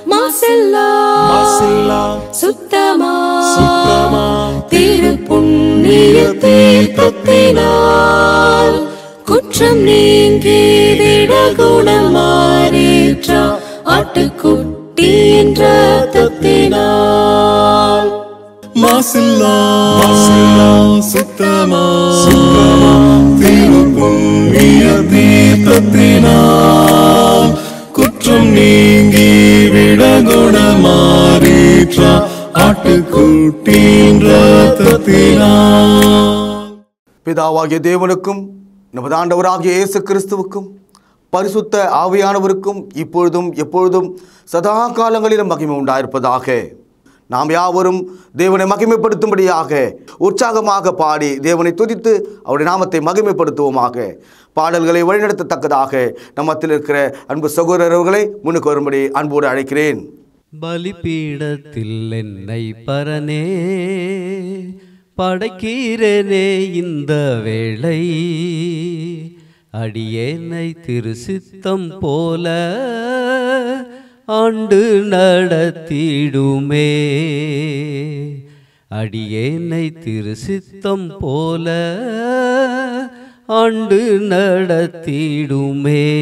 மாசெல்லா மாசில்லா சுத்தமா சுத்தமா திரு புண்ணிய தீர்த்தத்தினால் குற்றம் நீங்கி விடகுணம் மாறேற்ற ஆட்டுக்குட்டி என்ற தத்தினால் மாசில்லா மாசில்லா சுத்தமா சுத்தமா திருப்புண்ணிய தீர்த்தத்தினால் குற்றம் நீங்கி விடகுண மாறீற்ற ஆட்டுக்குட்டின் ரத்தத்தினால் பிதாவாகிய தேவனுக்கும் நமது ஆண்டவராகிய இயேசு கிறிஸ்துவுக்கும் பரிசுத்த ஆவியானவருக்கும் இப்பொழுதும் எப்பொழுதும் சதா காலங்களிலும் மகிமை உண்டாயிருப்பதாக நாம் யாவரும் தேவனை மகிமைப்படுத்தும்படியாக உற்சாகமாக பாடி தேவனை துதித்து அவருடைய நாமத்தை மகிமைப்படுத்துவோமாக பாடல்களை வழிநடத்தத்தக்கதாக நம்மத்தில் இருக்கிற அன்பு சகோதரர்களை முன்னுக்கு வரும்படி அன்போடு அழைக்கிறேன் பலிபீடத்தில் என்னை பரனே படைக்கிறேனே இந்த வேளை அடியேனை திருசித்தம் போல ஆண்டு நடத்திடுமே அடியேனை திருசித்தம் போல ஆண்டு நடத்திடுமே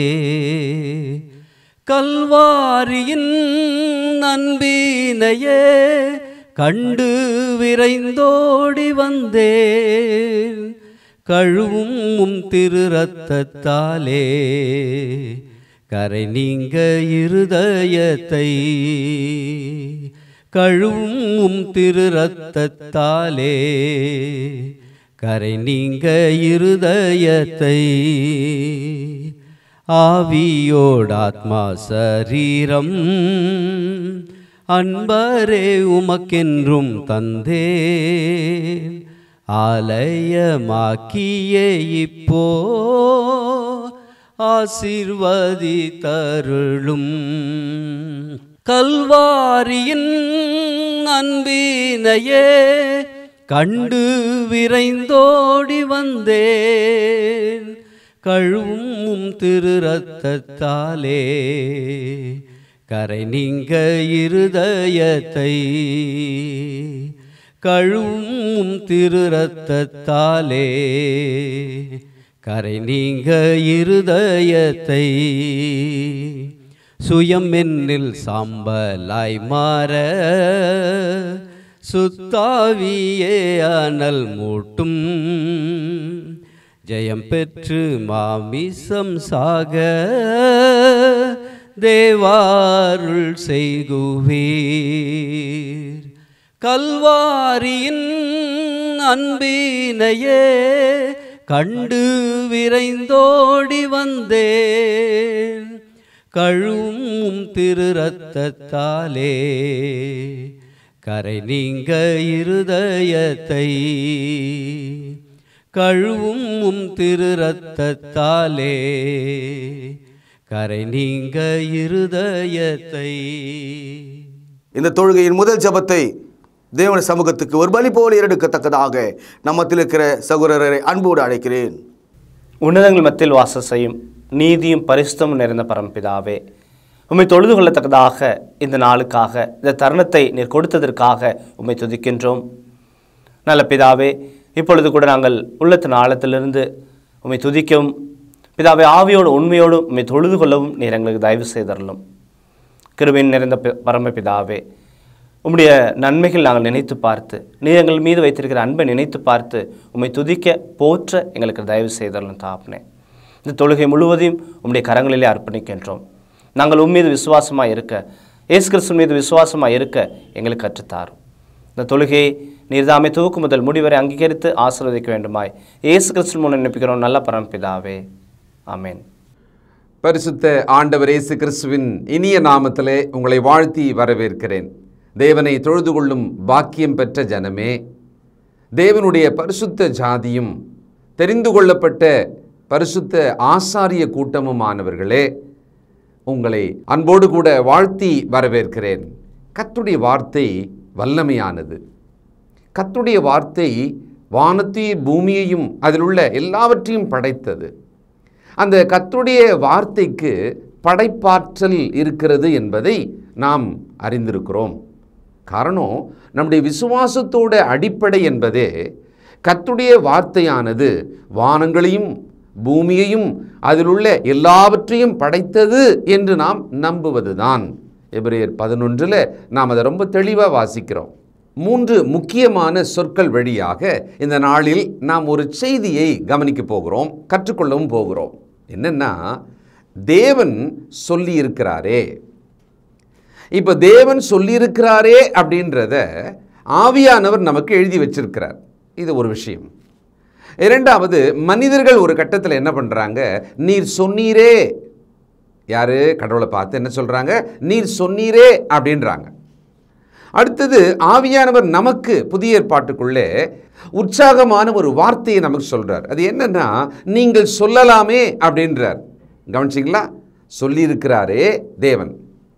கல்வாரியின் அன்பினையே கண்டு விரைந்தோடி வந்தேன் கழுவும் உம் திரு ரத்தத்தாலே கரை நீங்க இருதயத்தை கழுவும் உம் திரு ரத்தத்தாலே கரை நீங்க இருதயத்தை ஆவியோடாத்மா சரீரம் அன்பரே உமக்கென்றும் தந்தேன் ஆலயமாக்கியே இப்போ ஆசிர்வதி தருளும் கல்வாரியின் அன்பினையே கண்டு விரைந்தோடி வந்தேன் கழுவும் திரு ரத்தத்தாலே கரை நீங்க இருதயத்தை கழுவும் திரு ரத்தத்தாலே கரை நீங்க இருதயத்தை சுயம் என்னில் சாம்பலாய் மாற சுத்தாவியே அனல் மூட்டும் ஜெயம் பெற்று மாமிசம் சாக தேவாருள் செய்குவீர் கல்வாரியின் அன்பினையே கண்டு விரைந்தோடி வந்தேன் கழுவும் திரு ரத்தத்தாலே கரை நீங்க இருதயத்தை கழுவும் உம் திரு ரத்தத்தாலே கரை நீங்க இருதயத்தை இந்த தொழுகையின் முதல் ஜெபத்தை தேவன சமூகத்துக்கு ஒரு பலி போல எடுக்கத்தக்கதாக நம்மத்தில் இருக்கிற சகோதரரை அன்போடு அழைக்கிறேன் உன்னதங்கள் மத்தியில் வாசம் செய்யும் நீதியும் பரிசுத்தமும் நிறைந்த பரம்பிதாவே உம்மை தொழுது கொள்ளத்தக்கதாக இந்த நாளுக்காக இந்த தருணத்தை நீர் கொடுத்ததற்காக உம்மை துதிக்கின்றோம் நல்ல பிதாவே இப்பொழுது கூட நாங்கள் உள்ளத்தின் ஆழத்திலிருந்து உம்மை துதிக்கவும் பிதாவே ஆவியோடு உண்மையோடு உம்மை தொழுது கொள்ளவும் நீர் எங்களுக்கு தயவு செய்தரலும் கிருபையின் நிறைந்த பி- பரமபிதாவே உம்முடைய நன்மைகள் நாங்கள் நினைத்து பார்த்து நீர் எங்கள் மீது வைத்திருக்கிற அன்பை நினைத்து பார்த்து உம்மை துதிக்க போற்ற எங்களுக்கு தயவு செய்தரலும் தாப்னே இந்த தொழுகை முழுவதையும் உம்முடைய கரங்களிலே அர்ப்பணிக்கின்றோம் நாங்கள் உம் மீது விசுவாசமாக இருக்க இயேசு கிறிஸ்து மீது விசுவாசமாக இருக்க எங்களுக்கு கற்றுத்தாரும் இந்த தொழுகையை நீர்தாமே துவக்கு முதல் முடிவரை அங்கீகரித்து ஆசீர்வதிக்க வேண்டுமாய் இயேசு கிறிஸ்து முன் நினைப்பிக்கிறோம் நல்ல பரமபிதாவே ஆமென் பரிசுத்த ஆண்டவர் இயேசு கிறிஸ்துவின் இனிய நாமத்திலே உங்களை வாழ்த்தி வரவேற்கிறேன் தேவனை தொழுது கொள்ளும் பாக்கியம் பெற்ற ஜனமே தேவனுடைய பரிசுத்த ஜாதியும் தெரிந்து கொள்ளப்பட்ட பரிசுத்த ஆசாரிய கூட்டமுமானவர்களே உங்களை அன்போடு கூட வாழ்த்தி வரவேற்கிறேன் கர்த்தருடைய வார்த்தை வல்லமையானது கர்த்தருடைய வார்த்தை வானத்தையும் பூமியையும் அதில் உள்ள எல்லாவற்றையும் படைத்தது அந்த கர்த்தருடைய வார்த்தைக்கு படைப்பாற்றல் இருக்கிறது என்பதை நாம் அறிந்திருக்கிறோம் காரணம் நம்முடைய விசுவாசத்தோட அடிப்படை என்பதே கர்த்தருடைய வார்த்தையானது வானங்களையும் பூமியையும் அதிலுள்ள எல்லாவற்றையும் படைத்தது என்று நாம் நம்புவதுதான் எபிரேயர் பதினொன்றில் நாம் அதை ரொம்ப தெளிவாக வாசிக்கிறோம் மூன்று முக்கியமான சொற்கள் வழியாக இந்த நாளில் நாம் ஒரு செய்தியை கவனிக்க போகிறோம் கற்றுக்கொள்ளவும் போகிறோம் என்னன்னா தேவன் சொல்லியிருக்கிறாரே இப்போ தேவன் சொல்லியிருக்கிறாரே அப்படின்றத ஆவியானவர் நமக்கு எழுதி வச்சிருக்கிறார் இது ஒரு விஷயம் இரண்டாவது மனிதர்கள் ஒரு கட்டத்தில் என்ன பண்ணுறாங்க நீர் சொன்னீரே யாரு கடவுளை பார்த்து என்ன சொல்கிறாங்க நீர் சொன்னீரே அப்படின்றாங்க அடுத்தது ஆவியானவர் நமக்கு புதிய ஏற்பாட்டுக்குள்ளே உற்சாகமான ஒரு வார்த்தையை நமக்கு சொல்றார் அது என்னன்னா நீங்கள் சொல்லலாமே அப்படின்றார் கவனிச்சிங்களா சொல்லியிருக்கிறாரே தேவன்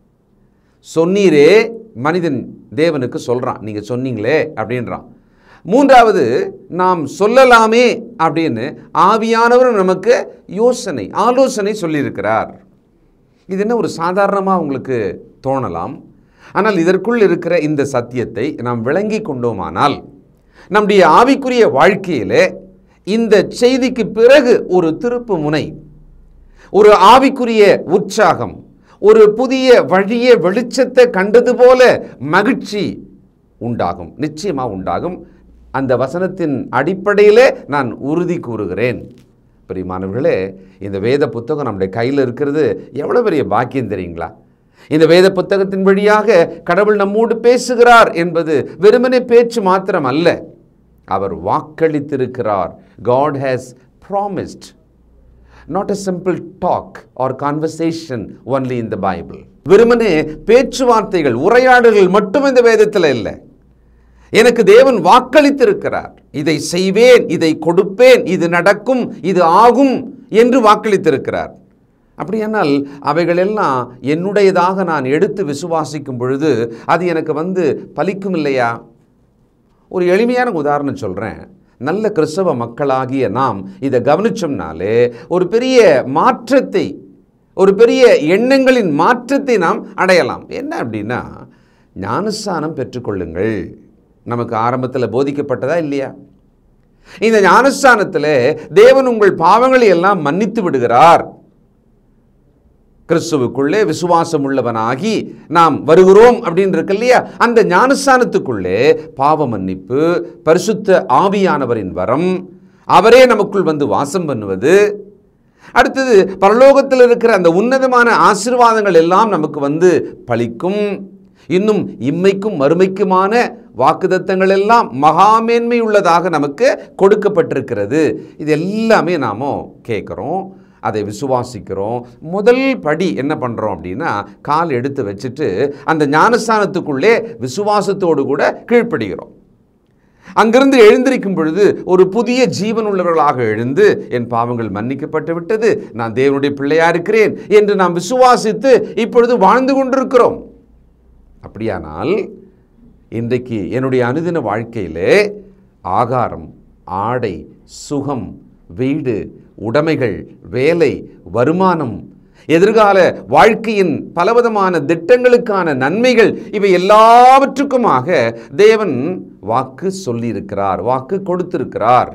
சொன்னீரே மனிதன் தேவனுக்கு சொல்றான் நீங்க சொன்னீங்களே அப்படின்றான் மூன்றாவது நாம் சொல்லலாமே அப்படின்னு ஆவியானவர் நமக்கு யோசனை ஆலோசனை சொல்லியிருக்கிறார் இது என்ன ஒரு சாதாரணமாக உங்களுக்கு தோணலாம் ஆனால் இதற்குள் இருக்கிற இந்த சத்தியத்தை நாம் விளங்கி கொண்டோமானால் நம்முடைய ஆவிக்குரிய வாழ்க்கையிலே இந்த செய்திக்கு பிறகு ஒரு திருப்பு முனை ஒரு ஆவிக்குரிய உற்சாகம் ஒரு புதிய வழிய வெளிச்சத்தை கண்டது போல மகிழ்ச்சி உண்டாகும் நிச்சயமாக உண்டாகும் அந்த வசனத்தின் அடிப்படையிலே நான் உறுதி கூறுகிறேன் பிரியமானவர்களே இந்த வேத புத்தகம் நம்முடைய கையில் இருக்கிறது எவ்வளோ பெரிய பாக்கியம் தெரியுங்களா இந்த வேத புத்தகத்தின் வழியாக கடவுள் நம்மோடு பேசுகிறார் என்பது வெறுமனே பேச்சு மாத்திரம் அல்ல அவர் வாக்களித்திருக்கிறார் God has promised not a simple talk or conversation only in the Bible வெறுமனே பேச்சுவார்த்தைகள் உரையாடல்கள் மட்டும் இந்த வேதத்தில் இல்லை எனக்கு தேவன் வாக்களித்திருக்கிறார் இதை செய்வேன் இதை கொடுப்பேன் இது நடக்கும் இது ஆகும் என்று வாக்களித்திருக்கிறார் அப்படியானால் அவைகளெல்லாம் என்னுடையதாக நான் எடுத்து விசுவாசிக்கும் பொழுது அது எனக்கு வந்து பலிக்கும் இல்லையா ஒரு எளிமையான உதாரணம் சொல்கிறேன் நல்ல கிறிஸ்தவ மக்களாகிய நாம் இதை கவனிச்சோம்னாலே ஒரு பெரிய மாற்றத்தை ஒரு பெரிய எண்ணங்களின் மாற்றத்தை நாம் அடையலாம் என்ன அப்படின்னா ஞானஸ்தானம் பெற்றுக்கொள்ளுங்கள் நமக்கு ஆரம்பத்தில் போதிக்கப்பட்டதா இல்லையா இந்த ஞானஸ்தானத்தில் தேவன் உங்கள் பாவங்களை எல்லாம் மன்னித்து விடுகிறார் கிறிஸ்துவுக்குள்ளே விசுவாசம் உள்ளவனாகி நாம் வருகிறோம் அப்படின்னு இருக்கு இல்லையா அந்த ஞானஸ்தானத்துக்குள்ளே பாவ மன்னிப்பு பரிசுத்த ஆவியானவரின் வரம் அவரே நமக்குள் வந்து வாசம் பண்ணுவது அடுத்தது பரலோகத்தில் இருக்கிற அந்த உன்னதமான ஆசீர்வாதங்கள் எல்லாம் நமக்கு வந்து பலிக்கும் இன்னும் இம்மைக்கும் மறுமைக்குமான வாக்குதத்தங்கள் எல்லாம் மகாமேன்மை உள்ளதாக நமக்கு கொடுக்கப்பட்டிருக்கிறது இது எல்லாமே நாம கேட்குறோம் அதை விசுவாசிக்கிறோம் முதல் படி என்ன பண்ணுறோம் அப்படின்னா கால் எடுத்து வச்சுட்டு அந்த ஞானஸ்தானத்துக்குள்ளே விசுவாசத்தோடு கூட கீழ்ப்படுகிறோம் அங்கிருந்து எழுந்திருக்கும் பொழுது ஒரு புதிய ஜீவன் உள்ளவர்களாக எழுந்து என் பாவங்கள் மன்னிக்கப்பட்டு விட்டது நான் தேவனுடைய பிள்ளையா இருக்கிறேன் என்று நாம் விசுவாசித்து இப்பொழுது வாழ்ந்து கொண்டிருக்கிறோம் அப்படியானால் இன்றைக்கு என்னுடைய அனுதின வாழ்க்கையிலே ஆகாரம் ஆடை சுகம் வீடு உடைமைகள் வேலை வருமானம் எதிர்கால வாழ்க்கையின் பலவிதமான திட்டங்களுக்கான நன்மைகள் இவை எல்லாவற்றுக்குமாக தேவன் வாக்கு சொல்லியிருக்கிறார் வாக்கு கொடுத்திருக்கிறார்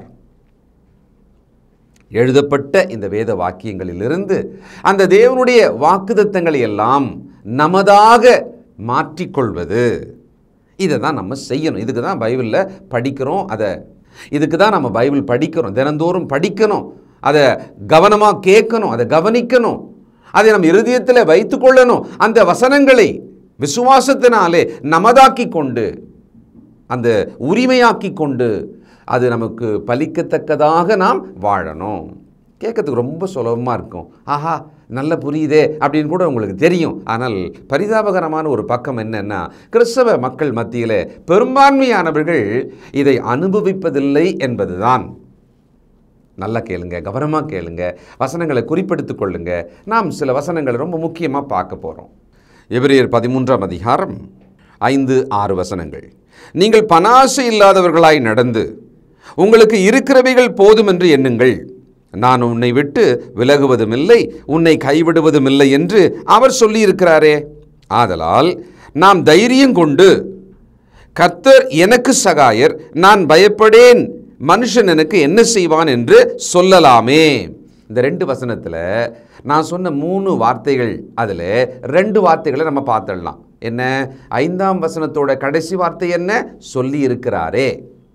எழுதப்பட்ட இந்த வேத வாக்கியங்களிலிருந்து அந்த தேவனுடைய வாக்குதத்தங்களை எல்லாம் நமதாக மாற்றிக்கொள்வது இதை தான் நம்ம செய்யணும் இதுக்கு தான் பைபிளில் படிக்கிறோம் அதை இதுக்கு தான் நம்ம பைபிள் படிக்கிறோம் தினந்தோறும் படிக்கணும் அதை கவனமாக கேட்கணும் அதை கவனிக்கணும் அதை நம்ம இருதயத்தில் வைத்துக்கொள்ளணும் அந்த வசனங்களை விசுவாசத்தினாலே நமதாக்கி கொண்டு அந்த உரிமையாக்கி கொண்டு அது நமக்கு பலிக்கத்தக்கதாக நாம் வாழணும் கேட்கறதுக்கு ரொம்ப சுலபமாக இருக்கும் ஆஹா நல்ல புரியுதே அப்படின்னு கூட உங்களுக்கு தெரியும் ஆனால் பரிதாபகரமான ஒரு பக்கம் என்னன்னா கிறிஸ்தவ மக்கள் மத்தியில் பெரும்பான்மையானவர்கள் இதை அனுபவிப்பதில்லை என்பதுதான் நல்லா கேளுங்க கவனமாக கேளுங்க வசனங்களை குறிப்பெடுத்துக் கொள்ளுங்க நாம் சில வசனங்களை ரொம்ப முக்கியமாக பார்க்க போகிறோம் எபிரேயர் பதிமூன்றாம் அதிகாரம் ஐந்து ஆறு வசனங்கள் நீங்கள் பனாசை இல்லாதவர்களாய் நடந்து உங்களுக்கு இருக்கிறவைகள் போதும் என்று எண்ணுங்கள் நான் உன்னை விட்டு விலகுவதும் இல்லை உன்னை கைவிடுவதும் இல்லை என்று அவர் சொல்லியிருக்கிறாரே ஆதலால் நாம் தைரியம் கொண்டு கர்த்தர் எனக்கு சகாயர் நான் பயப்படேன் மனுஷன் எனக்கு என்ன செய்வான் என்று சொல்லலாமே இந்த ரெண்டு வசனத்தில் நான் சொன்ன மூணு வார்த்தைகள் அதில் ரெண்டு வார்த்தைகளை நம்ம பார்த்துடலாம் என்ன ஐந்தாம் வசனத்தோட கடைசி வார்த்தை என்ன சொல்லி இருக்கிறாரே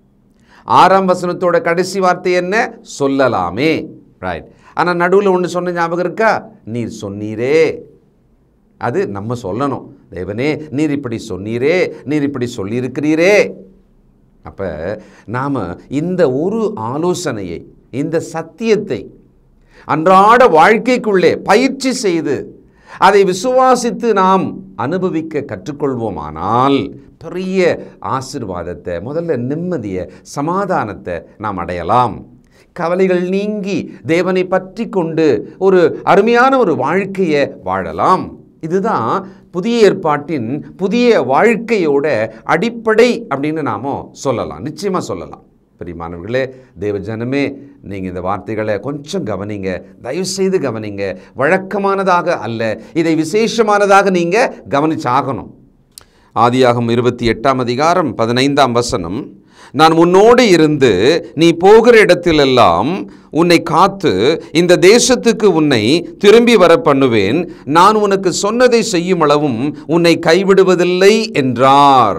ஆறாம் வசனத்தோட கடைசி வார்த்தை என்ன சொல்லலாமே ரைட் ஆனால் நடுவில் ஒன்று சொன்ன ஞாபகம் இருக்கா நீர் சொன்னீரே அது நம்ம சொல்லணும் தேவனே நீர் இப்படி சொன்னீரே நீர் இப்படி சொல்லியிருக்கிறீரே அப்போ நாம் இந்த ஒரு ஆலோசனையை இந்த சத்தியத்தை அன்றாட வாழ்க்கைக்குள்ளே பயிற்சி செய்து அதை விசுவாசித்து நாம் அனுபவிக்க கற்றுக்கொள்வோமானால் பெரிய ஆசிர்வாதத்தை முதல்ல நிம்மதியை சமாதானத்தை நாம் அடையலாம் கவலைகள் நீங்கி தேவனை பற்றி கொண்டு ஒரு அருமையான ஒரு வாழ்க்கையை வாழலாம் இதுதான் புதிய ஏற்பாட்டின் புதிய வாழ்க்கையோட அடிப்படை அப்படின்னு நாம சொல்லலாம் நிச்சயமாக சொல்லலாம் பிரியமானவர்களே தேவ ஜனமே நீங்கள் இந்த வார்த்தைகளை கொஞ்சம் கவனிங்க தயவு செய்து கவனிங்க வழக்கமானதாக அல்ல இதை விசேஷமானதாக நீங்கள் கவனிச்சாகணும் ஆதியாகம் இருபத்தி எட்டாம் அதிகாரம் பதினைந்தாம் வசனம் நான் உன்னோடு இருந்து நீ போகிற இடத்திலெல்லாம் உன்னை காத்து இந்த தேசத்துக்கு உன்னை திரும்பி வர பண்ணுவேன் நான் உனக்கு சொன்னதை செய்யும் அளவும் உன்னை கைவிடுவதில்லை என்றார்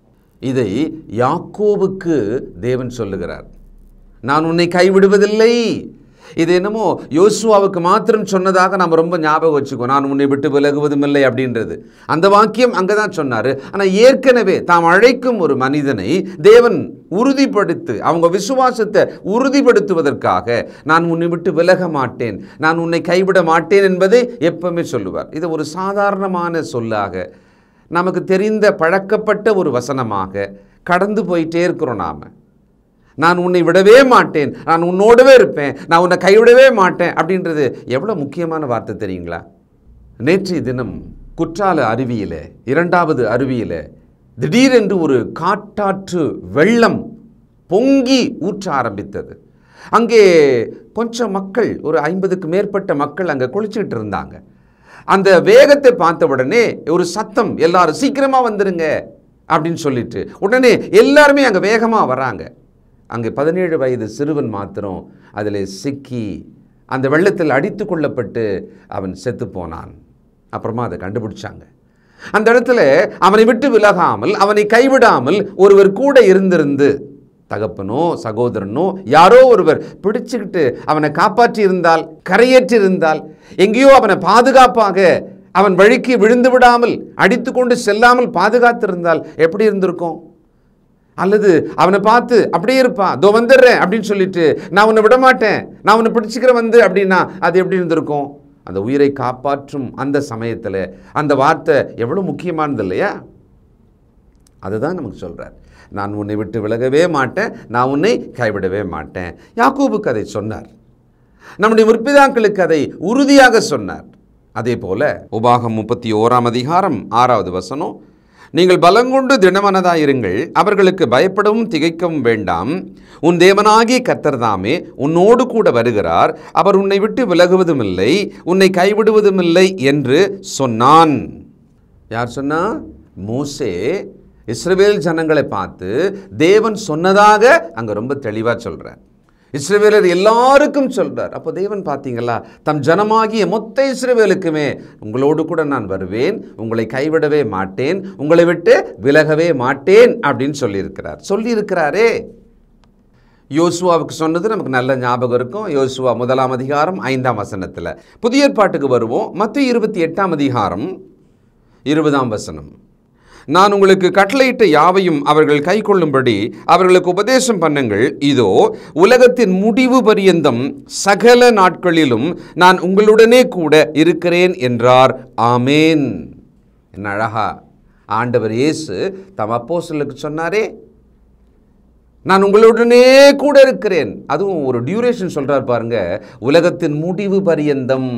இதை யாக்கோவுக்கு தேவன் சொல்லுகிறார் நான் உன்னை கைவிடுவதில்லை இது என்னமோ யோசுவாவுக்கு மாத்திரம் சொன்னதாக நம்ம ரொம்ப ஞாபகம் வச்சுக்கோ நான் உன்னை விட்டு விலகுவதும் இல்லை அப்படின்றது அந்த வாக்கியம் அங்கே தான் சொன்னார் ஆனால் ஏற்கனவே தாம் அழைக்கும் ஒரு மனிதனை தேவன் உறுதிப்படுத்து அவங்க விசுவாசத்தை உறுதிப்படுத்துவதற்காக நான் உன்னை விட்டு விலக மாட்டேன் நான் உன்னை கைவிட மாட்டேன் என்பதை எப்பவுமே சொல்லுவார் இது ஒரு சாதாரணமான சொல்லாக நமக்கு தெரிந்த பழக்கப்பட்ட ஒரு வசனமாக கடந்து போயிட்டே இருக்கிறோம் நாம் நான் உன்னை விடவே மாட்டேன் நான் உன்னோடவே இருப்பேன் நான் உன்னை கைவிடவே மாட்டேன் அப்படின்றது எவ்வளோ முக்கியமான வார்த்தை தெரியுங்களா நேற்றைய தினம் குற்றால அருவியில் இரண்டாவது அருவியில் திடீரென்று ஒரு காட்டாற்று வெள்ளம் பொங்கி ஊற்ற ஆரம்பித்தது அங்கே கொஞ்சம் மக்கள் ஒரு ஐம்பதுக்கு மேற்பட்ட மக்கள் அங்கே குளிச்சுக்கிட்டு இருந்தாங்க அந்த வேகத்தை பார்த்த உடனே ஒரு சத்தம் எல்லாரும் சீக்கிரமா வந்துருங்க அப்படின்னு சொல்லிட்டு உடனே எல்லாருமே அங்கே வேகமாக வராங்க அங்கே பதினேழு வயது சிறுவன் மாத்திரம் அதில் சிக்கி அந்த வெள்ளத்தில் அடித்து கொள்ளப்பட்டு அவன் செத்து போனான் அப்புறமா அதை கண்டுபிடிச்சாங்க அந்த இடத்துல அவனை விட்டு விலகாமல் அவனை கைவிடாமல் ஒருவர் கூட இருந்திருந்து தகப்பனோ சகோதரனோ யாரோ ஒருவர் பிடிச்சுக்கிட்டு அவனை காப்பாற்றி இருந்தால் கரையேற்றி இருந்தால் எங்கேயோ அவனை பாதுகாப்பாக அவன் வழிக்கு விழுந்து விடாமல் அடித்து கொண்டு செல்லாமல் பாதுகாத்திருந்தால் எப்படி இருந்திருக்கும் அல்லது அவனை பார்த்து அப்படியே இருப்பான் தோ வந்துடுறேன் அப்படின்னு சொல்லிட்டு நான் உன்னை விட மாட்டேன் நான் உன்னை பிடிச்சிக்கிறேன் வந்து அப்படின்னா அது எப்படி இருந்திருக்கும் அந்த உயிரை காப்பாற்றும் அந்த சமயத்தில் அந்த வார்த்தை எவ்வளோ முக்கியமானது இல்லையா அதுதான் நமக்கு சொல்கிறார் நான் உன்னை விட்டு விலகவே மாட்டேன் நான் உன்னை கைவிடவே மாட்டேன் யாக்கோபுக்கு அதை சொன்னார் நம்முடைய முற்பிதாக்களுக்கு அதை உறுதியாக சொன்னார் அதே போல உபாகம் முப்பத்தி ஓராம் அதிகாரம் ஆறாவது வசனம் நீங்கள் பலங்கொண்டு திடமனதாயிருங்கள் அவர்களுக்கு பயப்படவும் திகைக்கவும் வேண்டாம் உன் தேவனாகிய கர்த்தர்தாமே உன்னோடு கூட வருகிறார் அவர் உன்னை விட்டு விலகுவதும் இல்லை உன்னை கைவிடுவதும் இல்லை என்று சொன்னான் யார் சொன்னா மோசே இஸ்ரவேல் ஜனங்களை பார்த்து தேவன் சொன்னதாக அங்க ரொம்ப தெளிவா சொல்றார் இஸ்ரவேலர் எல்லாருக்கும் சொல்றார் அப்போ தேவன் பார்த்தீங்களா தம் ஜனமாகிய மொத்த இஸ்ரவேலுக்குமே உங்களோடு கூட நான் வருவேன் உங்களை கைவிடவே மாட்டேன் உங்களை விட்டு விலகவே மாட்டேன் அப்படின்னு சொல்லியிருக்கிறார் சொல்லியிருக்கிறாரே யோசுவாவுக்கு சொன்னது நமக்கு நல்ல ஞாபகம் இருக்கும் யோசுவா முதலாம் அதிகாரம் ஐந்தாம் வசனத்தில் புதிய ஏற்பாட்டுக்கு வருவோம் மத்திய இருபத்தி எட்டாம் அதிகாரம் இருபதாம் வசனம் நான் உங்களுக்கு கட்டளையிட்ட யாவையும் அவர்கள் கைக்கொள்ளும்படி அவர்களுக்கு உபதேசம் பண்ணுங்கள் இதோ உலகத்தின் முடிவு பரியந்தம் சகல நாட்களிலும் நான் உங்களுடனே கூட இருக்கிறேன் என்றார் ஆமேன் என்ன அழகா ஆண்டவர் இயேசு தம் அப்போஸ்தலருக்கு சொன்னாரே நான் உங்களுடனே கூட இருக்கிறேன் அதுவும் ஒரு டியூரேஷன் சொல்றார் பாருங்க உலகத்தின் முடிவு பரியந்தம்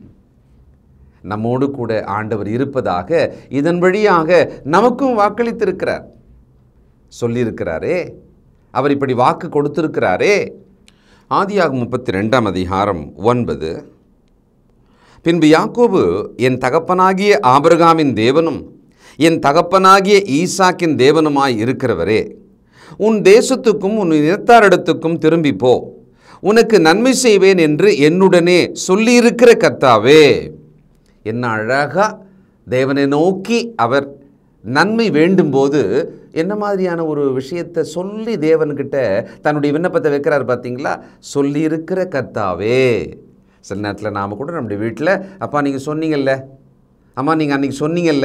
நம்மோடு கூட ஆண்டவர் இருப்பதாக இதன் வழியாக நமக்கும் வாக்களித்திருக்கிறார் சொல்லியிருக்கிறாரே அவர் இப்படி வாக்கு கொடுத்திருக்கிறாரே ஆதியாகும் முப்பத்தி ரெண்டாம் அதிகாரம் ஒன்பது பின்பு யாக்கோபு என் தகப்பனாகிய ஆபிரகாமின் தேவனும் என் தகப்பனாகிய ஈசாக்கின் தேவனுமாய் இருக்கிறவரே உன் தேசத்துக்கும் உன் இனத்தாரிடத்துக்கும் திரும்பி போ உனக்கு நன்மை செய்வேன் என்று என்னுடனே சொல்லியிருக்கிற கர்த்தாவே என்ன அழகா தேவனை நோக்கி அவர் நன்மை வேண்டும்போது என்ன மாதிரியான ஒரு விஷயத்தை சொல்லி தேவன்கிட்ட தன்னுடைய விண்ணப்பத்தை வைக்கிறார் பார்த்தீங்களா சொல்லியிருக்கிற கர்த்தாவே சில நேரத்தில் நாம் கூட நம்முடைய வீட்டில் அப்பா நீங்கள் சொன்னீங்கல்ல அம்மா நீங்கள் அன்றைக்கி சொன்னீங்கல்ல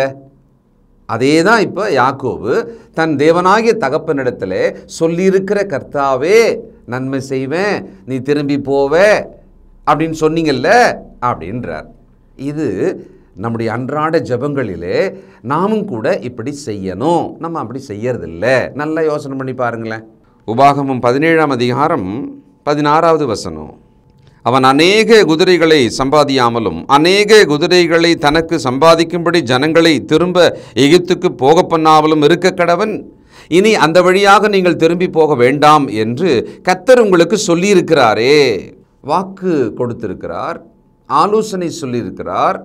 அதே தான் இப்போ யாக்கோபு தன் தேவனாகிய தகப்பனிடத்தில் சொல்லியிருக்கிற கர்த்தாவே நன்மை செய்வேன் நீ திரும்பி போவ அப்படின்னு சொன்னீங்கல்ல அப்படின்றார் இது நம்முடைய அன்றாட ஜெபங்களிலே நாமும் கூட இப்படி செய்யணும் நம்ம அப்படி செய்யறதில்ல நல்லா யோசனை பண்ணி பாருங்களேன் உபாகமம் பதினேழாம் அதிகாரம் பதினாறாவது வசனம் அவன் அநேக குதிரைகளை சம்பாதியாமலும் அநேக குதிரைகளை தனக்கு சம்பாதிக்கும்படி ஜனங்களை திரும்ப எகிப்துக்கு போக பண்ணாமலும் இருக்க கடவன் இனி அந்த வழியாக நீங்கள் திரும்பி போக வேண்டாம் என்று கத்தர் உங்களுக்கு சொல்லியிருக்கிறாரே வாக்கு கொடுத்திருக்கிறார் ஆலோசனை சொல்லியிருக்கிறார்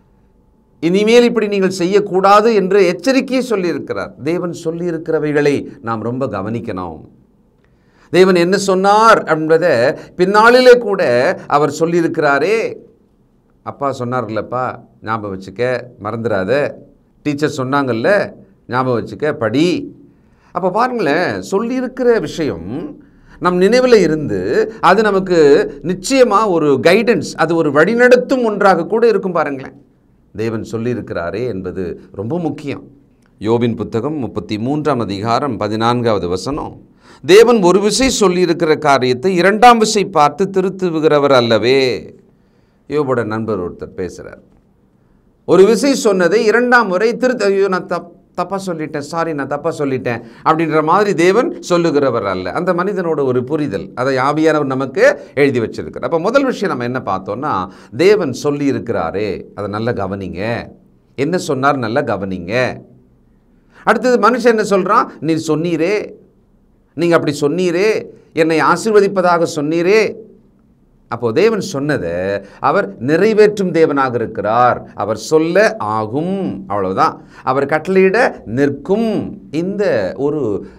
இனிமேல் இப்படி நீங்கள் செய்யக்கூடாது என்று எச்சரிக்கையை சொல்லியிருக்கிறார் தேவன் சொல்லியிருக்கிறவைகளை நாம் ரொம்ப கவனிக்கணும் தேவன் என்ன சொன்னார் என்பதை பின்னாளிலே கூட அவர் சொல்லியிருக்கிறாரே அப்பா சொன்னார்லப்பா ஞாபகம் வச்சுக்க மறந்துடாத டீச்சர் சொன்னாங்கல்ல ஞாபகம் வச்சுக்க படி அப்போ பாருங்களேன் சொல்லியிருக்கிற விஷயம் நம் நினைவில் இருந்து அது நமக்கு நிச்சயமாக ஒரு கைடன்ஸ் அது ஒரு வழிநடத்தும் ஒன்றாக கூட இருக்கும் பாருங்களேன் தேவன் சொல்லியிருக்கிறாரே என்பது ரொம்ப முக்கியம் யோபின் புத்தகம் முப்பத்தி மூன்றாம் அதிகாரம் பதினான்காவது வசனம் தேவன் ஒரு விசை சொல்லியிருக்கிற காரியத்தை இரண்டாம் விசை பார்த்து திருத்துவுகிறவர் அல்லவே யோபோட நண்பர் ஒருத்தர் பேசுகிறார் ஒரு விசை சொன்னதை இரண்டாம் முறை திருத்த ஐயோ நான் தப் தப்பாக சொல்லிட்டேன் சாரி நான் தப்பாக சொல்லிட்டேன் அப்படின்ற மாதிரி தேவன் சொல்லுகிறவர் அல்ல அந்த மனிதனோட ஒரு புரிதல் அதை ஆவியானவர் நமக்கு எழுதி வச்சிருக்கிறார் அப்போ முதல் விஷயம் நம்ம என்ன பார்த்தோம்னா தேவன் சொல்லி இருக்கிறாரே அதை நல்லா கவனிங்க என்ன சொன்னார் நல்லா கவனிங்க அடுத்தது மனுஷன் என்ன சொல்கிறான் நீ சொன்னீரே நீங்கள் அப்படி சொன்னீரே என்னை ஆசீர்வதிப்பதாக சொன்னீரே அப்போ தேவன் சொன்னதை அவர் நிறைவேற்றும் தேவனாக இருக்கிறார் அவர் சொல்ல ஆகும் அவ்வளவுதான் அவர் கட்டளையிட நிற்கும் இந்த ஒரு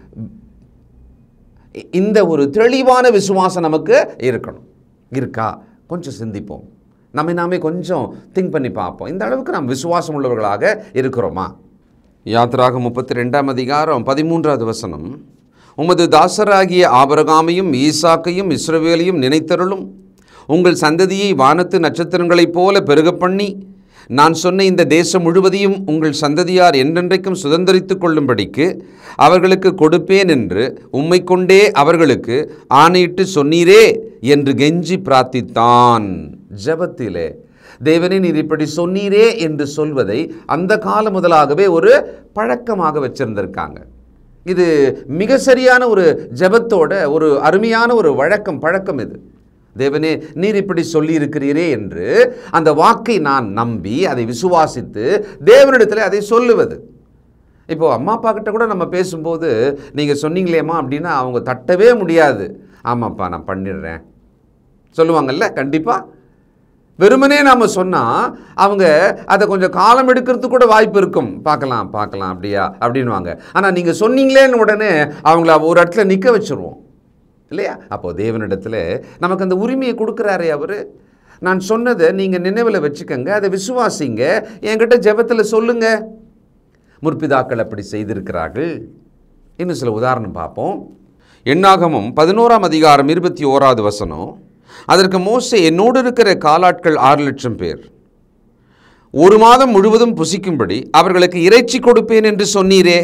இந்த ஒரு தெளிவான விசுவாசம் நமக்கு இருக்கணும் இருக்கா கொஞ்சம் சிந்திப்போம் நம்மை நாமே கொஞ்சம் திங்க் பண்ணி பார்ப்போம் இந்த அளவுக்கு நாம் விசுவாசம் உள்ளவர்களாக இருக்கிறோமா யாத்திராக முப்பத்தி ரெண்டாம் அதிகாரம் பதிமூன்றாவது வசனம் உமது தாசராகிய ஆபரகாமையும் ஈசாக்கையும் இஸ்ரவேலையும் நினைத்தருளும் உங்கள் சந்ததியை வானத்து நட்சத்திரங்களைப் போல பெருகப் பண்ணி நான் சொன்ன இந்த தேசம் முழுவதையும் உங்கள் சந்ததியார் என்றென்றைக்கும் சுதந்தரித்துக் கொள்ளும்படிக்கு அவர்களுக்கு கொடுப்பேன் என்று உம்மை கொண்டே அவர்களுக்கு ஆணையிட்டு சொன்னீரே என்று கெஞ்சி பிரார்த்தித்தான் ஜெபத்திலே தேவனே நீர் இப்படி சொன்னீரே என்று சொல்வதை அந்த காலம் முதலாகவே ஒரு பழக்கமாக வச்சிருந்திருக்காங்க இது மிக சரியான ஒரு ஜெபத்தோட ஒரு அருமையான ஒரு வழக்கம் பழக்கம் இது தேவனே நீர் இப்படி சொல்லியிருக்கிறீரே என்று அந்த வாக்கை நான் நம்பி அதை விசுவாசித்து தேவனிடத்தில் அதை சொல்லுவது இப்போ அம்மா அப்பா கிட்ட கூட நம்ம பேசும்போது நீங்கள் சொன்னீங்களேம்மா அப்படின்னா அவங்க தட்டவே முடியாது ஆமாப்பா நான் பண்ணிடுறேன் சொல்லுவாங்கல்ல கண்டிப்பாக வெறுமனே நாம் சொன்னால் அவங்க அதை கொஞ்சம் காலம் எடுக்கிறதுக்கு கூட வாய்ப்பு இருக்கும் பார்க்கலாம் பார்க்கலாம் அப்படியா அப்படின்வாங்க ஆனால் நீங்கள் சொன்னீங்களேன்னு உடனே அவங்கள ஒரு இடத்துல நிற்க வச்சுருவோம் இல்லையா அப்போது தேவனிடத்தில் நமக்கு அந்த உரிமையை கொடுக்குறாரே அவர் நான் சொன்னதை நீங்கள் நினைவில் வச்சுக்கோங்க அதை விசுவாசிங்க என்கிட்ட ஜெபத்தில் சொல்லுங்க முற்பிதாக்கள் அப்படி செய்திருக்கிறார்கள் இன்னும் சில உதாரணம் பார்ப்போம் எண்ணாகமும் பதினோராம் அதிகாரம் இருபத்தி ஓராவது வசனம் அதற்கு மோசே என்னோடு இருக்கிற காலாட்கள் ஆறு லட்சம் பேர் ஒரு மாதம் முழுவதும் புசிக்கும்படி அவர்களுக்கு இறைச்சி கொடுப்பேன் என்று சொன்னீரே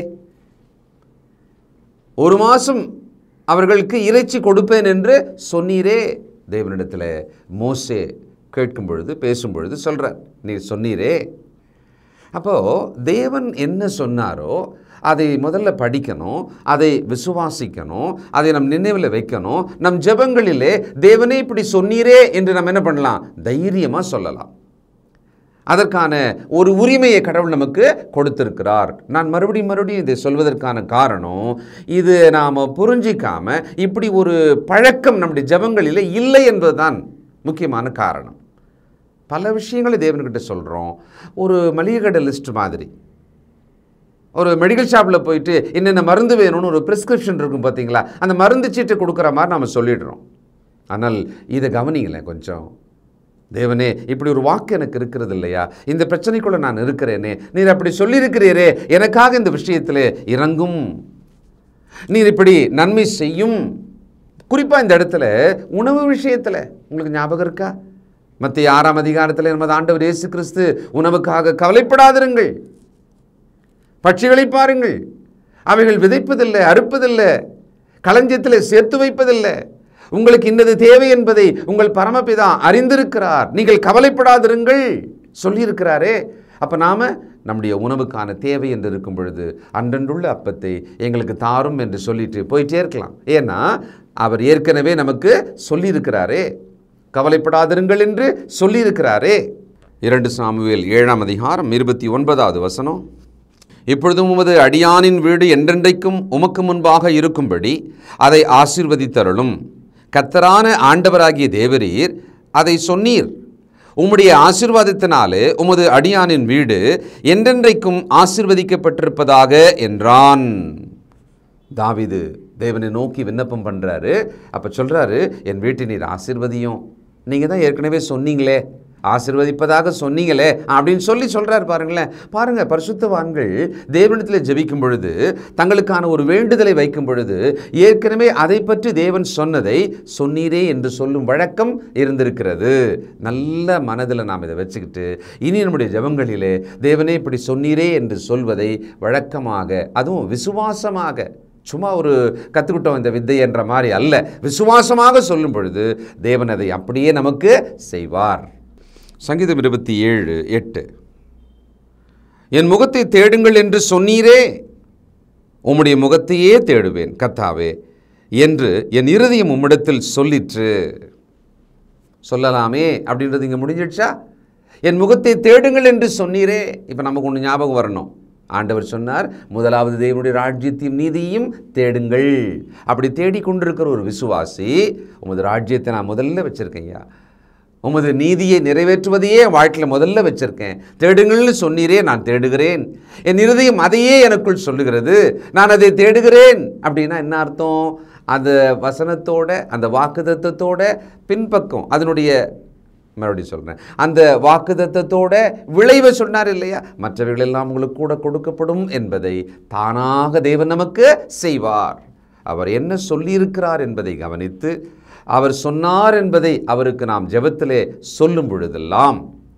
ஒரு மாதம் அவர்களுக்கு இறைச்சி கொடுப்பேன் என்று சொன்னீரே தேவனிடத்தில் மோசே கேட்கும் பொழுது பேசும் பொழுது சொல்கிறார் நீர் சொன்னீரே அப்போது தேவன் என்ன சொன்னாரோ அதை முதல்ல படிக்கணும் அதை விசுவாசிக்கணும் அதை நம் நினைவில் வைக்கணும் நம் ஜெபங்களிலே தேவனே இப்படி சொன்னீரே என்று நம்ம என்ன பண்ணலாம் தைரியமாக சொல்லலாம் அதற்கான ஒரு உரிமையை கடவுள் நமக்கு கொடுத்திருக்கிறார் நான் மறுபடியும் மறுபடியும் இதை சொல்வதற்கான காரணம் இது நாம் புரிஞ்சிக்காம இப்படி ஒரு பழக்கம் நம்முடைய ஜெபங்களில் இல்லை என்பதுதான் முக்கியமான காரணம் பல விஷயங்களை தேவன்கிட்ட சொல்கிறோம் ஒரு மளிகை கடை லிஸ்ட் மாதிரி ஒரு மெடிக்கல் ஷாப்பில் போயிட்டு என்னென்ன மருந்து வேணும்னு ஒரு ப்ரிஸ்கிரிப்ஷன் இருக்கும் பார்த்தீங்களா அந்த மருந்து சீட்டை கொடுக்குற மாதிரி நம்ம சொல்லிடுறோம் ஆனால் இதை கவனிங்களேன் கொஞ்சம் தேவனே இப்படி ஒரு வாக்கு எனக்கு இருக்கிறது இல்லையா இந்த பிரச்சனைக்குள்ளே நான் இருக்கிறேனே நீர் அப்படி சொல்லியிருக்கிறீரே எனக்காக இந்த விஷயத்தில் இறங்கும் நீர் இப்படி நன்மை செய்யும் குறிப்பாக இந்த இடத்துல உணவு விஷயத்தில் உங்களுக்கு ஞாபகம் இருக்கா மத்திய ஆறாம் அதிகாரத்தில் நமது ஆண்டவர் இயேசு கிறிஸ்து உணவுக்காக கவலைப்படாதிருங்கள் பட்சிகளை பாருங்கள் அவைகள் விதைப்பதில்லை அறுப்பதில்லை களஞ்சியத்தில் சேர்த்து வைப்பதில்லை உங்களுக்கு இன்னது தேவை என்பதை உங்கள் பரமபிதா அறிந்திருக்கிறார் நீங்கள் கவலைப்படாதிருங்கள் சொல்லியிருக்கிறாரே அப்போ நாம் நம்முடைய உணவுக்கான தேவை என்று இருக்கும் பொழுது அன்றன்றுள்ள அப்பத்தை எங்களுக்கு தாரும் என்று சொல்லிட்டு போயிட்டே இருக்கலாம் ஏன்னா அவர் ஏற்கனவே நமக்கு சொல்லியிருக்கிறாரே கவலைப்படாதிருங்கள் என்று சொல்லியிருக்கிறாரே இரண்டு சாமுவேல் ஏழாம் அதிகாரம் இருபத்தி ஒன்பதாவது வசனம் இப்பொழுதும் உமது அடியானின் வீடு என்றென்றைக்கும் உமக்கு முன்பாக இருக்கும்படி அதை ஆசீர்வதித்தருளும் கத்தரான ஆண்டவராகிய தேவரீர் அதை சொன்னீர் உம்முடைய ஆசீர்வாதத்தினாலே உமது அடியானின் வீடு என்றென்றைக்கும் ஆசீர்வதிக்கப்பட்டிருப்பதாக என்றான் தாவீது தேவனை நோக்கி விண்ணப்பம் பண்ணுறாரு அப்போ சொல்கிறாரு என் வீட்டை நீர் ஆசீர்வதியும் நீங்கள் தான் ஏற்கனவே சொன்னீங்களே ஆசீர்வதிப்பதாக சொன்னீங்களே அப்படின்னு சொல்லி சொல்கிறார் பாருங்களேன் பாருங்கள் பரிசுத்தவான்கள் தேவனிடத்தில் ஜெபிக்கும் பொழுது தங்களுக்கான ஒரு வேண்டுதலை வைக்கும் பொழுது ஏற்கனவே அதை பற்றி தேவன் சொன்னதை சொன்னீரே என்று சொல்லும் வழக்கம் இருந்திருக்கிறது நல்ல மனதில் நாம் இதை வச்சுக்கிட்டு இனி நம்முடைய ஜெபங்களிலே தேவனே இப்படி சொன்னீரே என்று சொல்வதை வழக்கமாக அதுவும் விசுவாசமாக சும்மா ஒரு கற்றுக்கிட்டோம் இந்த வித்தை என்ற மாதிரி அல்ல விசுவாசமாக சொல்லும் பொழுது தேவன் அதை அப்படியே நமக்கு செய்வார் சங்கீதம் இருபத்தி ஏழு எட்டு என் முகத்தை தேடுங்கள் என்று சொன்னீரே உம்முடைய முகத்தையே தேடுவேன் கத்தாவே என்று என் இருதயம் உம்மிடத்தில் சொல்லிற்று சொல்லலாமே அப்படின்றது இங்கே முடிஞ்சிடுச்சா என் முகத்தை தேடுங்கள் என்று சொன்னீரே இப்போ நமக்கு ஒன்று ஞாபகம் வரணும் ஆண்டவர் சொன்னார் முதலாவது தேவனுடைய ராஜ்யத்தையும் நீதியையும் தேடுங்கள் அப்படி தேடிக்கொண்டிருக்கிற ஒரு விசுவாசி உமது ராஜ்யத்தை நான் முதல்ல வச்சுருக்கேன்யா உமது நீதியை நிறைவேற்றுவதையே என் வாழ்க்கையில் முதல்ல வச்சிருக்கேன் தேடுங்கள்னு சொன்னீரே நான் தேடுகிறேன் என் இருதயம் அதையே எனக்குள் சொல்லுகிறது நான் அதை தேடுகிறேன் அப்படின்னா என்ன அர்த்தம் அந்த வசனத்தோட அந்த வாக்குத்தத்தோட பின்பக்கம் அதனுடைய மறுபடியும் சொல்கிறேன் அந்த வாக்குத்தத்தோட விளைவை சொன்னார் இல்லையா மற்றவைகள் எல்லாம் உங்களுக்கு கூட கொடுக்கப்படும் என்பதை தானாக தேவன் நமக்கு செய்வார் அவர் என்ன சொல்லியிருக்கிறார் என்பதை கவனித்து அவர் சொன்னார் என்பதை அவருக்கு நாம் ஜெபத்திலே சொல்லும் பொழுதெல்லாம்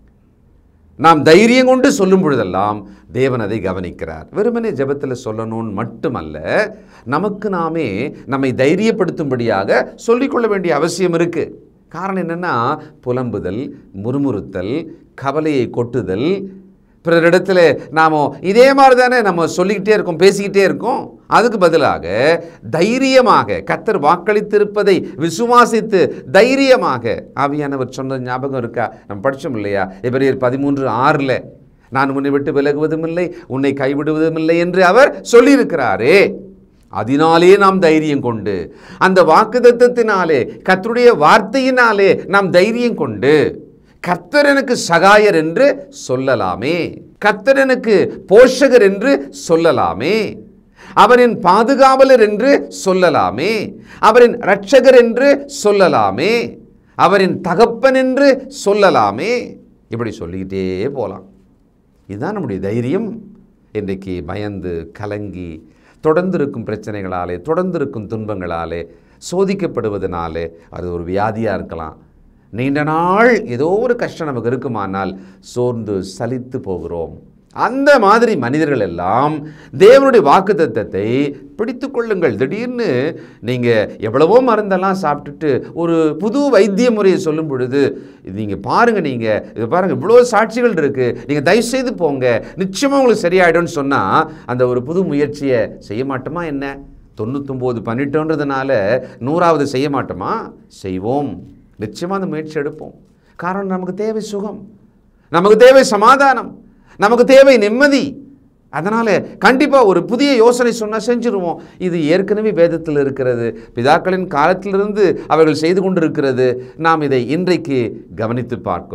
நாம் தைரியம் கொண்டு சொல்லும் பொழுதெல்லாம் தேவன் அதை கவனிக்கிறார் வெறுமனே ஜெபத்தில் சொல்லணும்னு மட்டுமல்ல நமக்கு நாமே நம்மை தைரியப்படுத்தும்படியாக சொல்லிக்கொள்ள வேண்டிய அவசியம் இருக்குது காரணம் என்னென்னா புலம்புதல் முறுமுறுத்தல் கவலையை கொட்டுதல் பிறரிடத்துல நாம் இதே மாதிரி தானே நம்ம சொல்லிக்கிட்டே இருக்கோம் பேசிக்கிட்டே இருக்கோம் அதுக்கு பதிலாக தைரியமாக கத்தர் வாக்களித்திருப்பதை விசுவாசித்து தைரியமாக ஆவியானவர் சொன்ன ஞாபகம் இருக்கா நம்ம படித்தோம் இல்லையா எபிரேயர் பதிமூன்று ஆறில் நான் உன்னை விட்டு விலகுவதும் இல்லை உன்னை கைவிடுவதும் இல்லை என்று அவர் சொல்லியிருக்கிறாரே அதனாலே நாம் தைரியம் கொண்டு அந்த வாக்குத்தத்தினாலே கர்த்தருடைய வார்த்தையினாலே நாம் தைரியம் கொண்டு கர்த்தர் எனக்கு சகாயர் என்று சொல்லலாமே கர்த்தர் எனக்கு போஷகர் என்று சொல்லலாமே அவரின் பாதுகாவலர் என்று சொல்லலாமே அவரின் இரட்சகர் என்று சொல்லலாமே அவரின் தகப்பன் என்று சொல்லலாமே இப்படி சொல்லிக்கிட்டே போகலாம் இதுதான் நம்முடைய தைரியம் இன்றைக்கு பயந்து கலங்கி தொடர்ந்து இருக்கும் பிரச்சனைகளாலே தொடர்ந்து இருக்கும் துன்பங்களாலே சோதிக்கப்படுவதனாலே அது ஒரு வியாதியாக இருக்கலாம் நீண்ட நாள் ஏதோ ஒரு கஷ்டம் நமக்கு இருக்குமானால் சோர்ந்து சலித்து போகிறோம் அந்த மாதிரி மனிதர்கள் எல்லாம் தேவனுடைய வாக்குத்தத்தத்தை பிடித்து கொள்ளுங்கள் திடீர்னு நீங்கள் எவ்வளவோ மருந்தெல்லாம் சாப்பிட்டுட்டு ஒரு புது வைத்திய முறையை சொல்லும் பொழுது நீங்கள் பாருங்கள் நீங்கள் இது பாருங்கள் இவ்வளோ சாட்சிகள் இருக்குது நீங்கள் தயவுசெய்து போங்க நிச்சயமாக உங்களுக்கு சரியாயிடும்னு சொன்னால் அந்த ஒரு புது முயற்சியை செய்ய மாட்டோமா என்ன தொண்ணூத்தொம்போது பண்ணிட்டோன்றதுனால நூறாவது செய்ய மாட்டோமா செய்வோம் நிச்சயமாக அந்த முயற்சி எடுப்போம் காரணம் நமக்கு தேவை சுகம் நமக்கு தேவை சமாதானம் நமக்கு தேவை நிம்மதி அதனால் கண்டிப்பாக ஒரு புதிய யோசனை சொன்னால் செஞ்சுருவோம் இது ஏற்கனவே வேதத்தில் இருக்கிறது பிதாக்களின் காலத்திலிருந்து அவர்கள் செய்து கொண்டிருக்கிறது நாம் இதை இன்றைக்கு கவனித்து பார்க்கிறோம்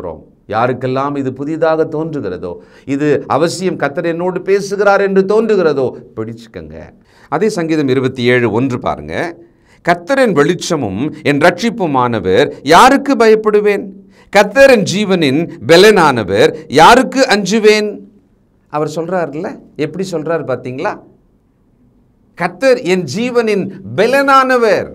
யாருக்கெல்லாம் இது புதிதாக தோன்றுகிறதோ இது அவசியம் கத்தர் என்னோடு பேசுகிறார் என்று தோன்றுகிறதோ பிடிச்சுக்கங்க அதே சங்கீதம் இருபத்தி ஏழு ஒன்று பாருங்க கத்தரின் வெளிச்சமும் என் ரட்சிப்புமானவர் யாருக்கு பயப்படுவேன் கத்தரின் ஜீவனின் பெலனானவர் யாருக்கு அஞ்சுவேன் அவர் சொல்றாருல்ல எப்படி சொல்றாரு பார்த்தீங்களா கத்தர் என் ஜீவனின் பெலனானவர்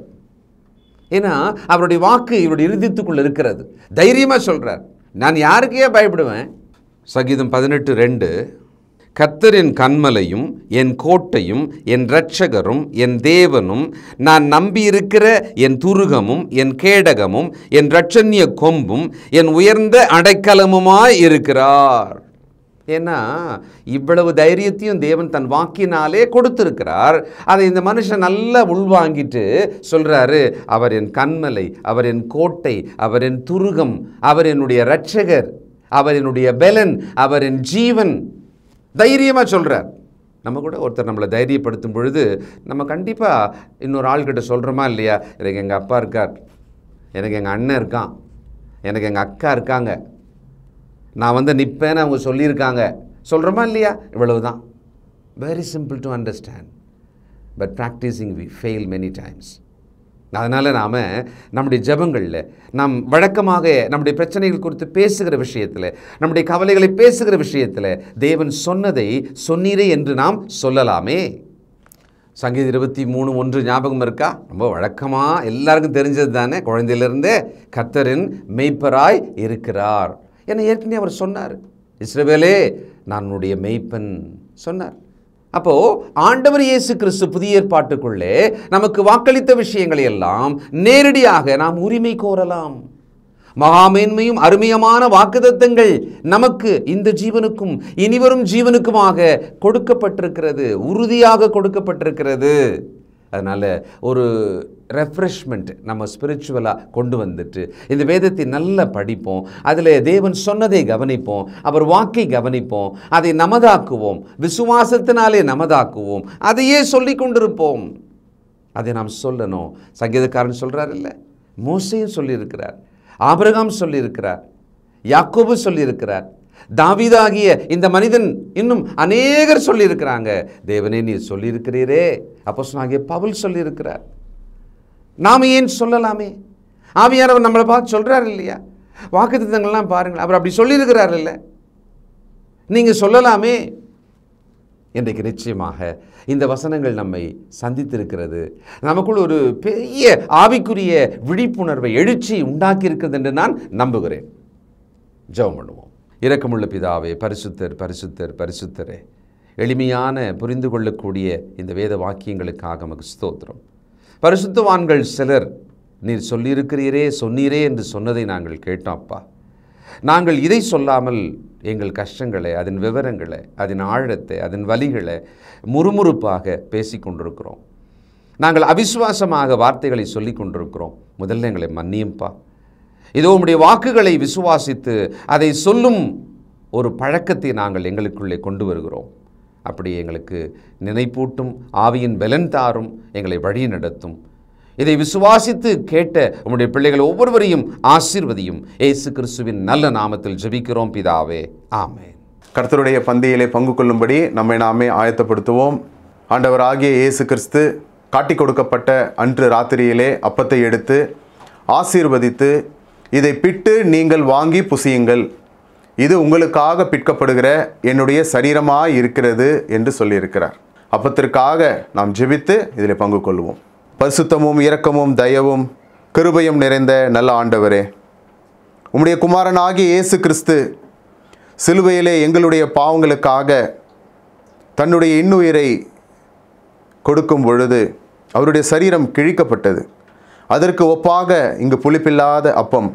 ஏன்னா அவருடைய வாக்கு இவருடைய இருதயத்துக்குள்ள இருக்கிறது தைரியமா சொல்றார் நான் யாருக்கே பயப்படுவேன் சங்கீதம் பதினெட்டு ரெண்டு கத்தரின் கண்மலையும் என் கோட்டையும் என் இரட்சகரும் என் தேவனும் நான் நம்பியிருக்கிற என் துருகமும் என் கேடகமும் என் இரட்சண்ய கொம்பும் என் உயர்ந்த அடைக்கலமுமாய் இருக்கிறார் ஏன்னா இவ்வளவு தைரியத்தையும் தேவன் தன் வாக்கினாலே கொடுத்திருக்கிறார் அதை இந்த மனுஷன் நல்லா உள்வாங்கிட்டு சொல்றாரு அவர் என் கண்மலை அவர் என் கோட்டை அவர் என் துருகம் அவர் என்னுடைய இரட்சகர் அவர் என்னுடைய பெலன் அவர் என் ஜீவன் தைரியமாக சொல்றார் நம்ம கூட ஒருத்தர் நம்மளை தைரியப்படுத்தும் பொழுது நம்ம கண்டிப்பாக இன்னொரு ஆள்கிட்ட சொல்கிறோமா இல்லையா எனக்கு எங்கள் அப்பா இருக்கார் எனக்கு எங்கள் அண்ணன் இருக்கான் எனக்கு எங்கள் அக்கா இருக்காங்க நான் வந்து நிற்பேன்னு அவங்க சொல்லியிருக்காங்க சொல்கிறோமா இல்லையா இவ்வளவு தான் very simple to understand but practising we fail many times அதனால் நாம் நம்முடைய ஜெபங்களில் நாம் வழக்கமாக நம்முடைய பிரச்சனைகள் குறித்து பேசுகிற விஷயத்தில் நம்முடைய கவலைகளை பேசுகிற விஷயத்தில் தேவன் சொன்னதை சொன்னீரே என்று நாம் சொல்லலாமே சங்கீத இருபத்தி மூணு ஒன்று ஞாபகம் இருக்கா ரொம்ப வழக்கமாக எல்லாருக்கும் தெரிஞ்சது தானே குழந்தையிலிருந்தே கர்த்தரின் மெய்ப்பராய் இருக்கிறார் என ஏற்கனவே அவர் சொன்னார் இஸ்ரவேலே நான் உன்னுடைய மெய்ப்பன் சொன்னார் அப்போ ஆண்டவர் இயேசு கிறிஸ்து புதிய ஏற்பாட்டுக்குள்ளே நமக்கு வாக்களித்த விஷயங்களை எல்லாம் நேரடியாக நாம் உரிமை கோரலாம் மகாமேன்மையும் அருமையமான வாக்குத்தத்தங்கள் நமக்கு இந்த ஜீவனுக்கும் இனிவரும் ஜீவனுக்குமாக கொடுக்கப்பட்டிருக்கிறது உறுதியாக கொடுக்கப்பட்டிருக்கிறது அதனால் ஒரு ரெஃப்ரெஷ்மெண்ட் நம்ம ஸ்பிரிச்சுவலாக கொண்டு வந்துட்டு இந்த வேதத்தை நல்லா படிப்போம் அதில் தேவன் சொன்னதை கவனிப்போம் அவர் வாக்கை கவனிப்போம் அதை நமதாக்குவோம் விசுவாசத்தினாலே நமதாக்குவோம் அதையே சொல்லி கொண்டிருப்போம் அதை நாம் சொல்லணும் சங்கீதக்காரன் சொல்கிறார் இல்லை மோசையும் சொல்லியிருக்கிறார் ஆபிரகாம் சொல்லியிருக்கிறார் யாக்கோபு சொல்லியிருக்கிறார் தாவீதாகிய இந்த மனிதன் இன்னும் அநேகர் சொல்லியிருக்கிறாங்க தேவனே நீர் சொல்லியிருக்கிறீரே அப்போ ஆகிய பவுல் சொல்லியிருக்கிறார் நாம் ஏன் சொல்லலாமே ஆவியானவர் நம்மளை பார்த்து சொல்கிறார் இல்லையா வாக்குத்தத்தங்கள்லாம் பாருங்கள் அவர் அப்படி சொல்லியிருக்கிறார் இல்லை நீங்கள் சொல்லலாமே இன்றைக்கு நிச்சயமாக இந்த வசனங்கள் நம்மை சந்தித்திருக்கிறது நமக்குள் ஒரு பெரிய ஆவிக்குரிய விழிப்புணர்வை எழுச்சி உண்டாக்கி இருக்கிறது என்று நான் நம்புகிறேன் ஜெபம் பண்ணுவோம் இரக்கமுள்ள பிதாவே பரிசுத்தர் பரிசுத்தர் பரிசுத்தரே எளிமையான புரிந்து கொள்ளக்கூடிய இந்த வேத வாக்கியங்களுக்காக நமக்கு ஸ்தோத்திரம் பரிசுத்தவான்கள் சிலர் நீர் சொல்லியிருக்கிறீரே சொன்னீரே என்று சொன்னதை நாங்கள் கேட்டோம் அப்பா நாங்கள் இதை சொல்லாமல் எங்கள் கஷ்டங்களை அதன் விவரங்களை அதன் ஆழத்தை அதன் வலிகளை முறுமுறுப்பாக பேசிக் கொண்டிருக்கிறோம் நாங்கள் அவிசுவாசமாக வார்த்தைகளை சொல்லிக் கொண்டிருக்கிறோம் முதல்ல எங்களை மன்னியும்பா இதோ உம்முடைய வாக்குகளை விசுவாசித்து அதை சொல்லும் ஒரு பழக்கத்தை நாங்கள் எங்களுக்குள்ளே கொண்டு வருகிறோம் அப்படி எங்களுக்கு நினைப்பூட்டும் ஆவியின் பலன் தாரும் எங்களை வழி நடத்தும் இதை விசுவாசித்து கேட்ட உம்முடைய பிள்ளைகள் ஒவ்வொருவரையும் ஆசீர்வதியும் இயேசு கிறிஸ்துவின் நல்ல நாமத்தில் ஜெபிக்கிறோம் பிதாவே ஆமென் கர்த்தருடைய பந்தியிலே பங்கு கொள்ளும்படி நம்மை நாமே ஆயத்தப்படுத்துவோம் ஆண்டவராகிய இயேசு கிறிஸ்து காட்டிக் கொடுக்கப்பட்ட அன்று ராத்திரியிலே அப்பத்தை எடுத்து ஆசீர்வதித்து இதை பிட்டு நீங்கள் வாங்கி புசியுங்கள் இது உங்களுக்காக பிற்கப்படுகிற என்னுடைய சரீரமாய் இருக்கிறது என்று சொல்லியிருக்கிறார் அப்பத்திற்காக நாம் ஜெபித்து இதில் பங்கு கொள்வோம் பரிசுத்தமும் இரக்கமும் தயவும் கிருபையும் நிறைந்த நல்ல ஆண்டவரே உம்முடைய குமாரனாகிய இயேசு கிறிஸ்து சிலுவையிலே எங்களுடைய பாவங்களுக்காக தன்னுடைய இன்னுயிரை கொடுக்கும் பொழுது அவருடைய சரீரம் கிழிக்கப்பட்டது அதற்கு ஒப்பாக இங்கு புளிப்பில்லாத அப்பம்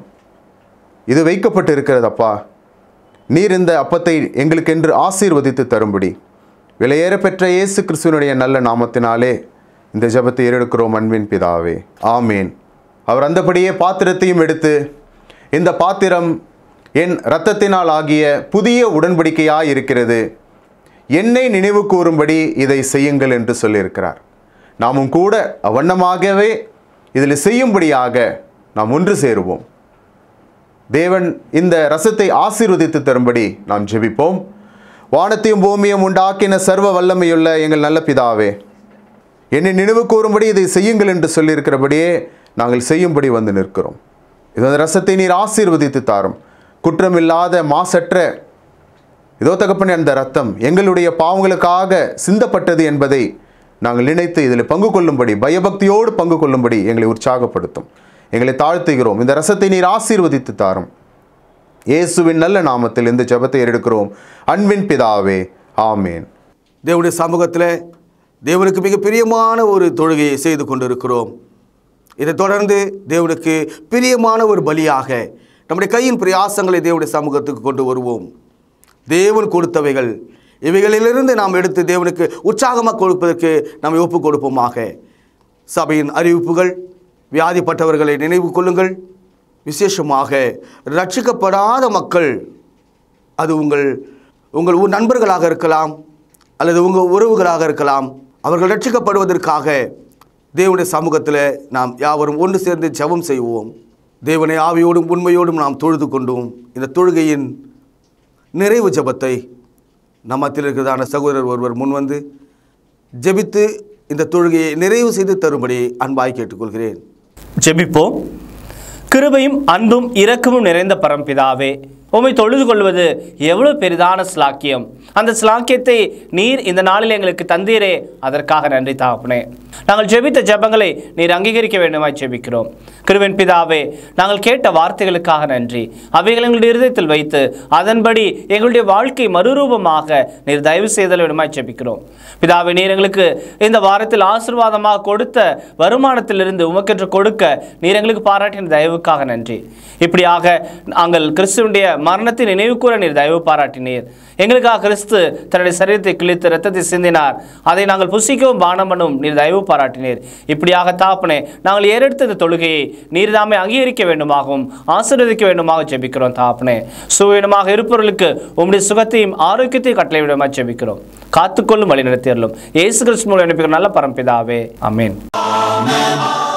இது வைக்கப்பட்டு இருக்கிறது அப்பா நீர் இந்த அப்பத்தை எங்களுக்கென்று ஆசீர்வதித்து தரும்படி விலையேற பெற்ற இயேசு கிறிஸ்துவனுடைய நல்ல நாமத்தினாலே இந்த ஜெபத்தை ஏறெடுக்கிறோம் அன்பின் பிதாவே ஆமேன் அவர் அந்தபடியே பாத்திரத்தையும் எடுத்து இந்த பாத்திரம் என் இரத்தத்தினால் ஆகிய புதிய உடன்படிக்கையாய் இருக்கிறது என்னை நினைவு கூறும்படி இதை செய்யுங்கள் என்று சொல்லியிருக்கிறார் நாமும் கூட அவ்வண்ணமாகவே இதில் செய்யும்படியாக நாம் ஒன்று சேருவோம் தேவன் இந்த ரசத்தை ஆசீர்வதித்து தரும்படி நாம் ஜெபிப்போம் வானத்தையும் பூமியும் உண்டாக்கின சர்வ வல்லமையுள்ள எங்கள் நல்ல பிதாவே என்னை நினைவு கூறும்படி இதை செய்யுங்கள் என்று சொல்லியிருக்கிறபடியே நாங்கள் செய்யும்படி வந்து நிற்கிறோம் இந்த ரசத்தை நீர் ஆசீர்வதித்து தாரும் குற்றமில்லாத மாசற்ற இதோ தகப்பனே அந்த ரத்தம் எங்களுடைய பாவங்களுக்காக சிந்தப்பட்டது என்பதை நாங்கள் நினைத்து இதில் பங்கு கொள்ளும்படி பயபக்தியோடு பங்கு கொள்ளும்படி எங்களை உற்சாகப்படுத்தும் எங்களை தாழ்த்துகிறோம் இந்த ரசத்தை நீர் ஆசீர்வதித்து தாரும் இயேசுவின் நல்ல நாமத்தில் இந்த ஜெபத்தை எடுக்கிறோம் அன்பின் பிதாவே ஆமேன் தேவனுடைய சமூகத்தில் தேவனுக்கு மிக பிரியமான ஒரு தொழுகையை செய்து கொண்டிருக்கிறோம் இதைத் தொடர்ந்து தேவனுக்கு பிரியமான ஒரு பலியாக நம்முடைய கையின் பிரயாசங்களை தேவனுடைய சமூகத்துக்கு கொண்டு வருவோம் தேவன் கொடுத்தவைகள் இவைகளிலிருந்து நாம் எடுத்து தேவனுக்கு உற்சாகமாக கொடுப்பதற்கு நாம் ஒப்புக் கொடுப்போமாக சபையின் அறிவிப்புகள் வியாதிப்பட்டவர்களை நினைவு கொள்ளுங்கள் விசேஷமாக ரட்சிக்கப்படாத மக்கள் அது உங்கள் உங்கள் ஊர் நண்பர்களாக இருக்கலாம் அல்லது உங்கள் உறவுகளாக இருக்கலாம் அவர்கள் ரட்சிக்கப்படுவதற்காக தேவனுடைய சமூகத்தில் நாம் யாவரும் ஒன்று சேர்ந்து ஜெபம் செய்வோம் தேவனை ஆவியோடும் உண்மையோடும் நாம் தொழுது கொண்டோம் இந்த தொழுகையின் நிறைவு ஜெபத்தை நம் மத்தியில் இருக்கிறதான சகோதரர் ஒருவர் முன்வந்து ஜெபித்து இந்த தொழுகையை நிறைவு செய்து தரும்படி அன்பாய் கேட்டுக்கொள்கிறேன் ஜெபிப்போம் கிருபையும் அன்பும் இரக்கமும் நிறைந்த பரம்பிதாவே உம்மை தொழுது கொள்வது எவ்வளவு பெரிதான ஸ்லாக்கியம் அந்த ஸ்லாக்கியத்தை நீர் இந்த நாளில் எங்களுக்கு தந்தீரே அதற்காக நன்றி தாப்பனே நாங்கள் ஜெபித்த ஜெபங்களை நீர் அங்கீகரிக்க வேண்டுமாய் ஜெபிக்கிறோம் கிருவின் பிதாவே நாங்கள் கேட்ட வார்த்தைகளுக்காக நன்றி அவைகள் எங்களுடைய இருதயத்தில் வைத்து அதன்படி எங்களுடைய வாழ்க்கை மறுரூபமாக நீர் தயவு செய்தல் வேண்டுமாய் ஜெபிக்கிறோம் பிதாவே நீர் எங்களுக்கு இந்த வாரத்தில் ஆசீர்வாதமாக கொடுத்த வருமானத்திலிருந்து உமக்கென்று கொடுக்க நீர் எங்களுக்கு பாராட்டின தயவுக்காக நன்றி இப்படியாக நாங்கள் கிறிஸ்துவனுடைய மரணத்தை நினைவு கூற நீர் தயவு பாராட்டினீர் எங்களுக்காக கிறிஸ்து தன்னுடைய சரீரத்தை கிழித்து ரத்தத்தை சிந்தினார் அதை நாங்கள் புசிக்கவும் பானம் பண்ணவும் நீர் தயவு பாராட்டினீர் இப்படியாக தாப்பனே நாங்கள் ஏறெடுத்த இந்த தொழுகையை நீர் தாமே அங்கீகரிக்க வேண்டுமாகவும் ஆசீர்வதிக்க வேண்டுமாக ஜெபிக்கிறோம் தாப்பனே சுவீனமாக இருப்பவர்களுக்கு உம்முடைய சுகத்தையும் ஆரோக்கியத்தையும் கட்டளை விடமாக ஜெபிக்கிறோம் காத்துக்கொள்ளும் வழி நடத்தியறலும் இயேசு கிறிஸ்து மூலம் அனுப்பிக்கிற நல்ல பரம்பிதாவே அமேன்